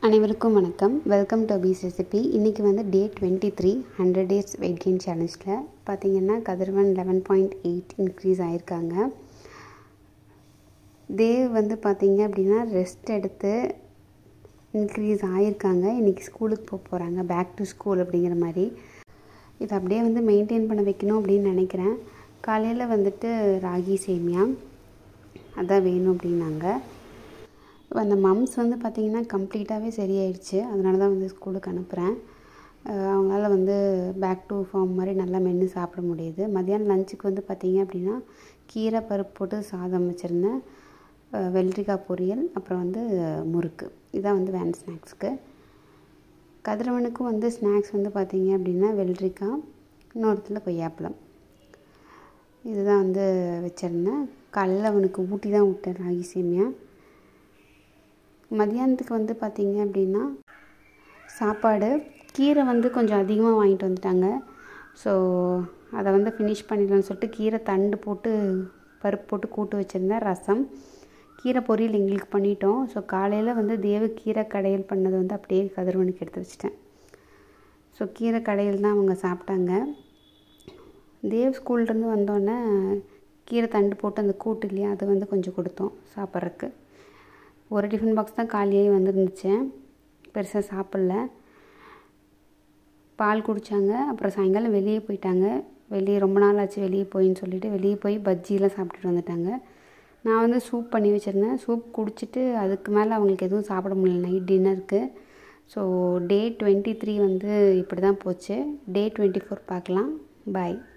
அனைவருக்கும் வணக்கம் welcome to அபீஸ் recipe இன்றைக்கி வந்து day twenty three hundred days weight gain சேலஞ்சில் பார்த்தீங்கன்னா Kathiravan eleven point eight increase ஆகிருக்காங்க தேவ் வந்து பார்த்தீங்க அப்படின்னா ரெஸ்ட் எடுத்து இன்க்ரீஸ் ஆகிருக்காங்க இன்றைக்கி ஸ்கூலுக்கு போக போகிறாங்க பேக் டு ஸ்கூல் அப்படிங்கிற மாதிரி இதை அப்படியே வந்து மெயின்டைன் பண்ண வைக்கணும் அப்படின்னு நினைக்கிறேன் காலையில் வந்துட்டு ராகி சேமியா அதான் வேணும் அப்படின்னாங்க அந்த மம்ஸ் வந்து பார்த்திங்கன்னா கம்ப்ளீட்டாகவே சரியாயிடுச்சு அதனால தான் வந்து ஸ்கூலுக்கு அனுப்புகிறேன் அவங்களால வந்து பேக் டு ஃபார்ம் மாதிரி நல்லா மென்று சாப்பிட முடியுது மதியானம் லஞ்சுக்கு வந்து பார்த்திங்க அப்படின்னா கீரை பருப்பு போட்டு சாதம் வச்சுருந்தேன் வெள்ளரிக்காய் பொரியல் அப்புறம் வந்து முறுக்கு இதான் வந்து வேன் ஸ்நாக்ஸ்க்கு கதிரவனுக்கும் வந்து ஸ்நாக்ஸ் வந்து பார்த்திங்க அப்படின்னா வெள்ளரிக்காய் இன்னொருத்தில் கொய்யாப்பழம் இதுதான் வந்து வச்சுருந்தேன் காலையில் அவனுக்கு ஊட்டி தான் விட்டேன் ராகி சேமியா மதியானத்துக்கு வந்து பார்த்திங்க அப்படின்னா சாப்பாடு கீரை வந்து கொஞ்சம் அதிகமாக வாங்கிட்டு வந்துட்டாங்க ஸோ அதை வந்து ஃபினிஷ் பண்ணிடலாம்னு சொல்லிட்டு கீரை தண்டு போட்டு பருப்பு போட்டு கூட்டு வச்சுருந்தேன் ரசம் கீரை பொரியல் எங்களுக்கு பண்ணிட்டோம் ஸோ காலையில் வந்து தேவ கீரை கடையல் பண்ணது வந்து அப்படியே கதிர்வனுக்கு எடுத்து வச்சிட்டேன் ஸோ கீரை கடையில் தான் அவங்க சாப்பிட்டாங்க தேவ் ஸ்கூல்லேருந்து வந்தோடனே கீரை தண்டு போட்டு அந்த கூட்டு இல்லையா அதை வந்து கொஞ்சம் கொடுத்தோம் சாப்பிட்றதுக்கு ஒரு டிஃபன் பாக்ஸ் தான் காலியாகி வந்துருந்துச்சு பெருசாக சாப்பிட்ல பால் குடித்தாங்க அப்புறம் சாயங்காலம் வெளியே போயிட்டாங்க வெளியே ரொம்ப நாள் ஆச்சு வெளியே போயின்னு சொல்லிவிட்டு வெளியே போய் பஜ்ஜிலாம் சாப்பிட்டுட்டு வந்துட்டாங்க நான் வந்து சூப் பண்ணி வச்சுருந்தேன் சூப் குடிச்சிட்டு அதுக்கு மேலே அவங்களுக்கு எதுவும் சாப்பிட முடியல நைட் டின்னருக்கு ஸோ டே டுவெண்ட்டி த்ரீ வந்து இப்படி தான் போச்சு டே டுவெண்ட்டி ஃபோர் பார்க்கலாம் பாய்